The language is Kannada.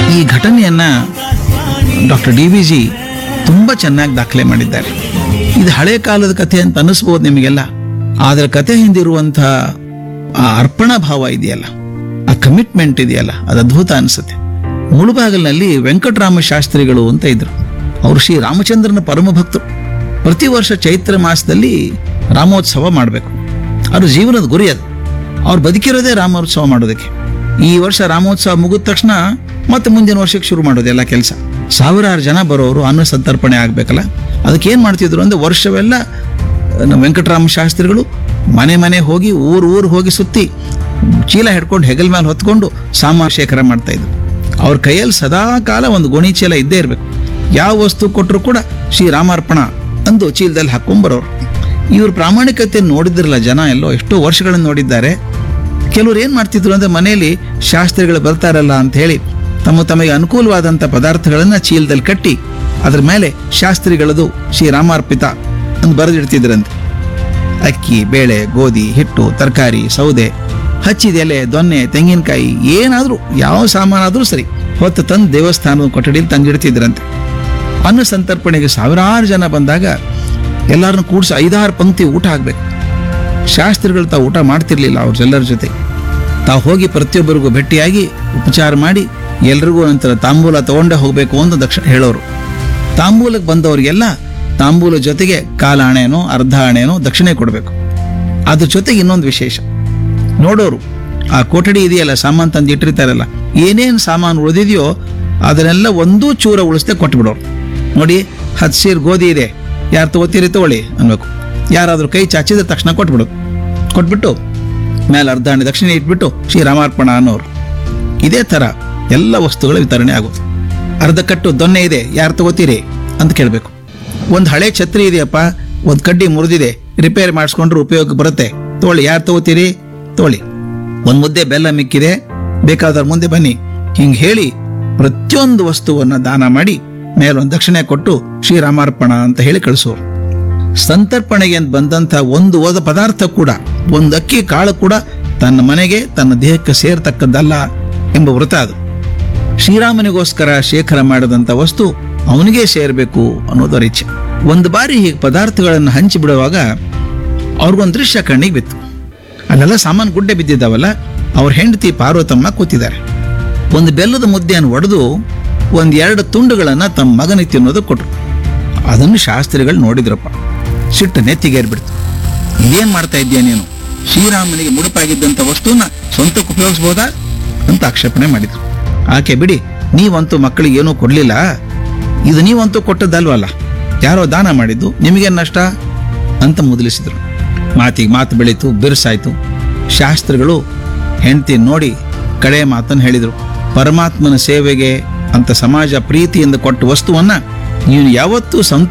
ಈ ಘಟನೆಯನ್ನ ಡಾಕ್ಟರ್ ಡಿ ವಿ ಜಿ ತುಂಬ ಚೆನ್ನಾಗಿ ದಾಖಲೆ ಮಾಡಿದ್ದಾರೆ ಇದು ಹಳೆ ಕಾಲದ ಕಥೆ ಅಂತ ಅನಿಸ್ಬೋದು ನಿಮಗೆಲ್ಲ ಆದರೆ ಕಥೆ ಹಿಂದಿರುವಂಥ ಆ ಅರ್ಪಣಾ ಭಾವ ಇದೆಯಲ್ಲ ಆ ಕಮಿಟ್ಮೆಂಟ್ ಇದೆಯಲ್ಲ ಅದು ಅದ್ಭುತ ಅನಿಸುತ್ತೆ ಮುಳುಬಾಗಿಲಿನಲ್ಲಿ ವೆಂಕಟರಾಮ ಶಾಸ್ತ್ರಿಗಳು ಅಂತ ಇದ್ರು ಅವರು ಶ್ರೀ ರಾಮಚಂದ್ರನ ಪರಮ ಭಕ್ತರು ಪ್ರತಿ ವರ್ಷ ಚೈತ್ರ ಮಾಸದಲ್ಲಿ ರಾಮೋತ್ಸವ ಮಾಡಬೇಕು ಅವ್ರ ಜೀವನದ ಗುರಿ ಅದು ಅವ್ರು ಬದುಕಿರೋದೇ ರಾಮೋತ್ಸವ ಮಾಡೋದಕ್ಕೆ ಈ ವರ್ಷ ರಾಮೋತ್ಸವ ಮುಗಿದ ತಕ್ಷಣ ಮತ್ತೆ ಮುಂದಿನ ವರ್ಷಕ್ಕೆ ಶುರು ಮಾಡೋದು ಎಲ್ಲ ಕೆಲಸ ಸಾವಿರಾರು ಜನ ಬರೋರು ಅನ್ನ ಸಂತರ್ಪಣೆ ಆಗ್ಬೇಕಲ್ಲ ಅದಕ್ಕೆ ಏನು ಮಾಡ್ತಿದ್ರು ಅಂದ್ರೆ ವರ್ಷವೆಲ್ಲ ನಮ್ಮ ವೆಂಕಟರಾಮ ಶಾಸ್ತ್ರಿಗಳು ಮನೆ ಮನೆ ಹೋಗಿ ಊರು ಊರು ಹೋಗಿ ಸುತ್ತಿ ಚೀಲ ಹಿಡ್ಕೊಂಡು ಹೆಗಲ್ ಮೇಲೆ ಹೊತ್ಕೊಂಡು ಸಾಮಾನು ಶೇಖರ ಮಾಡ್ತಾ ಇದ್ರು ಅವ್ರ ಕೈಯಲ್ಲಿ ಸದಾ ಕಾಲ ಒಂದು ಗೋಣಿ ಚೀಲ ಇದ್ದೇ ಇರಬೇಕು ಯಾವ ವಸ್ತು ಕೊಟ್ಟರು ಕೂಡ ಶ್ರೀ ರಾಮಾರ್ಪಣ ಅಂದು ಚೀಲದಲ್ಲಿ ಹಾಕೊಂಡ್ಬರೋರು ಇವ್ರ ಪ್ರಾಮಾಣಿಕತೆ ನೋಡಿದ್ರಲ್ಲ ಜನ ಎಲ್ಲೋ ಎಷ್ಟೋ ವರ್ಷಗಳನ್ನು ನೋಡಿದ್ದಾರೆ ಕೆಲವ್ರು ಏನು ಮಾಡ್ತಿದ್ರು ಅಂದ್ರೆ ಮನೆಯಲ್ಲಿ ಶಾಸ್ತ್ರಿಗಳು ಬರ್ತಾರಲ್ಲ ಅಂತ ಹೇಳಿ ತಮ್ಮ ತಮಗೆ ಅನುಕೂಲವಾದಂಥ ಪದಾರ್ಥಗಳನ್ನು ಚೀಲದಲ್ಲಿ ಕಟ್ಟಿ ಅದ್ರ ಮೇಲೆ ಶಾಸ್ತ್ರಿಗಳದು ಶ್ರೀ ರಾಮಾರ್ಪಿತ ಅಂತ ಬರೆದಿಡ್ತಿದ್ರಂತೆ ಅಕ್ಕಿ ಬೇಳೆ ಗೋಧಿ ಹಿಟ್ಟು ತರಕಾರಿ ಸೌದೆ ಹಚ್ಚಿದ ಎಲೆ ದೊನ್ನೆ ತೆಂಗಿನಕಾಯಿ ಏನಾದರೂ ಯಾವ ಸಾಮಾನಾದರೂ ಸರಿ ಹೊತ್ತು ತಂದು ದೇವಸ್ಥಾನದ ಕೊಠಡಿಯಲ್ಲಿ ತಂದಿಡ್ತಿದ್ರಂತೆ ಅನ್ನ ಸಂತರ್ಪಣೆಗೆ ಸಾವಿರಾರು ಜನ ಬಂದಾಗ ಎಲ್ಲರನ್ನು ಕೂಡಿಸಿ ಐದಾರು ಪಂಕ್ತಿ ಊಟ ಆಗಬೇಕು ಶಾಸ್ತ್ರಿಗಳು ತಾವು ಊಟ ಮಾಡ್ತಿರ್ಲಿಲ್ಲ ಅವ್ರೆಲ್ಲರ ಜೊತೆ ತಾವು ಹೋಗಿ ಪ್ರತಿಯೊಬ್ಬರಿಗೂ ಭೇಟಿಯಾಗಿ ಉಪಚಾರ ಮಾಡಿ ಎಲ್ರಿಗೂ ನಂತರ ತಾಂಬೂಲ ತಗೊಂಡೇ ಹೋಗಬೇಕು ಅಂತ ದಕ್ಷಿಣ ಹೇಳೋರು ತಾಂಬೂಲಕ್ಕೆ ಬಂದವರಿಗೆಲ್ಲ ತಾಂಬೂಲ ಜೊತೆಗೆ ಕಾಲ ಹಣೆನೋ ಅರ್ಧ ಹಣೆನೋ ದಕ್ಷಿಣೆ ಕೊಡಬೇಕು ಅದ್ರ ಜೊತೆಗೆ ಇನ್ನೊಂದು ವಿಶೇಷ ನೋಡೋರು ಆ ಕೊಠಡಿ ಇದೆಯಲ್ಲ ಸಾಮಾನು ತಂದು ಇಟ್ಟಿರ್ತಾರಲ್ಲ ಏನೇನು ಸಾಮಾನು ಉಳಿದಿದೆಯೋ ಅದನ್ನೆಲ್ಲ ಒಂದೂ ಚೂರ ಉಳಿಸ್ದೆ ಕೊಟ್ಬಿಡೋರು ನೋಡಿ ಹತ್ತು ಸೀರ್ ಗೋಧಿ ಇದೆ ಯಾರು ತಗೋತೀರಿ ತಗೊಳ್ಳಿ ಅನ್ಬೇಕು ಯಾರಾದರೂ ಕೈ ಚಾಚಿದ್ರೆ ತಕ್ಷಣ ಕೊಟ್ಬಿಡೋದು ಕೊಟ್ಬಿಟ್ಟು ಮೇಲೆ ಅರ್ಧ ಹಣ್ಣು ದಕ್ಷಿಣೆ ಇಟ್ಬಿಟ್ಟು ಶ್ರೀರಾಮಾರ್ಪಣ ಅನ್ನೋರು ಇದೇ ಥರ ಎಲ್ಲ ವಸ್ತುಗಳ ವಿತರಣೆ ಆಗೋದು ಅರ್ಧ ಕಟ್ಟು ದೊನ್ನೆ ಇದೆ ಯಾರು ತಗೋತೀರಿ ಅಂತ ಕೇಳಬೇಕು ಒಂದು ಹಳೆ ಛತ್ರಿ ಇದೆಯಪ್ಪ ಒಂದು ಕಡ್ಡಿ ಮುರಿದಿದೆ ರಿಪೇರಿ ಮಾಡಿಸ್ಕೊಂಡ್ರೆ ಉಪಯೋಗ ಬರುತ್ತೆ ತಗೊಳ್ಳಿ ಯಾರು ತಗೋತೀರಿ ತಗೊಳ್ಳಿ ಒಂದು ಮುದ್ದೆ ಬೆಲ್ಲ ಮಿಕ್ಕಿದೆ ಬೇಕಾದವ್ರ ಮುಂದೆ ಬನ್ನಿ ಹಿಂಗೆ ಹೇಳಿ ಪ್ರತಿಯೊಂದು ವಸ್ತುವನ್ನ ದಾನ ಮಾಡಿ ಮೇಲೊಂದು ದಕ್ಷಿಣೆ ಕೊಟ್ಟು ಶ್ರೀರಾಮಾರ್ಪಣ ಅಂತ ಹೇಳಿ ಕಳಿಸೋರು ಸಂತರ್ಪಣೆಗೆ ಅಂತ ಬಂದಂಥ ಒಂದು ಓದ ಪದಾರ್ಥ ಕೂಡ ಒಂದು ಅಕ್ಕಿ ಕಾಳು ಕೂಡ ತನ್ನ ಮನೆಗೆ ತನ್ನ ದೇಹಕ್ಕೆ ಸೇರ್ತಕ್ಕದ್ದಲ್ಲ ಎಂಬ ವೃತ ಅದು ಶ್ರೀರಾಮನಿಗೋಸ್ಕರ ಶೇಖರ ಮಾಡಿದಂಥ ವಸ್ತು ಅವನಿಗೆ ಸೇರಬೇಕು ಅನ್ನೋದು ಅವ್ರ ಇಚ್ಛೆ ಒಂದು ಬಾರಿ ಹೀಗೆ ಪದಾರ್ಥಗಳನ್ನು ಹಂಚಿ ಬಿಡುವಾಗ ಅವ್ರಿಗೊಂದು ದೃಶ್ಯ ಕಣ್ಣಿಗೆ ಬಿತ್ತು ಅಲ್ಲೆಲ್ಲ ಸಾಮಾನು ಗುಡ್ಡೆ ಬಿದ್ದಿದ್ದಾವಲ್ಲ ಅವ್ರ ಹೆಂಡತಿ ಪಾರ್ವತಮ್ಮ ಕೂತಿದ್ದಾರೆ ಒಂದು ಬೆಲ್ಲದ ಮುದ್ದೆಯನ್ನು ಒಡೆದು ಒಂದು ಎರಡು ತುಂಡುಗಳನ್ನು ತಮ್ಮ ಮಗನಿಗೆ ತಿನ್ನೋದು ಕೊಟ್ಟರು ಅದನ್ನು ಶಾಸ್ತ್ರಿಗಳು ನೋಡಿದ್ರಪ್ಪ ಸಿಟ್ಟು ನೆತ್ತಿಗೇರ್ಬಿಡ್ತು ಇದೇನ್ ಮಾಡ್ತಾ ಇದ್ದೀಯ ನೀನು ಶ್ರೀರಾಮನಿಗೆ ಮುಡುಪಾಗಿದ್ದಂಥ ವಸ್ತುನ ಸ್ವಂತಕ್ಕೆ ಉಪಯೋಗಿಸ್ಬೋದಾ ಅಂತ ಆಕ್ಷೇಪಣೆ ಮಾಡಿದ್ರು ಆಕೆ ಬಿಡಿ ನೀವಂತೂ ಮಕ್ಕಳಿಗೆ ಏನೂ ಕೊಡ್ಲಿಲ್ಲ ಇದು ನೀವಂತೂ ಕೊಟ್ಟದ್ದಲ್ವಲ್ಲ ಯಾರೋ ದಾನ ಮಾಡಿದ್ದು ನಿಮಗೇನು ನಷ್ಟ ಅಂತ ಮುದಲಿಸಿದ್ರು ಮಾತಿಗೆ ಮಾತು ಬೆಳೀತು ಬಿರುಸಾಯ್ತು ಶಾಸ್ತ್ರಿಗಳು ಹೆಂಡತಿ ನೋಡಿ ಕಡೆ ಮಾತನ್ನು ಹೇಳಿದರು ಪರಮಾತ್ಮನ ಸೇವೆಗೆ ಅಂತ ಸಮಾಜ ಪ್ರೀತಿಯಿಂದ ಕೊಟ್ಟ ವಸ್ತುವನ್ನ ನೀನು ಯಾವತ್ತೂ ಸಂತ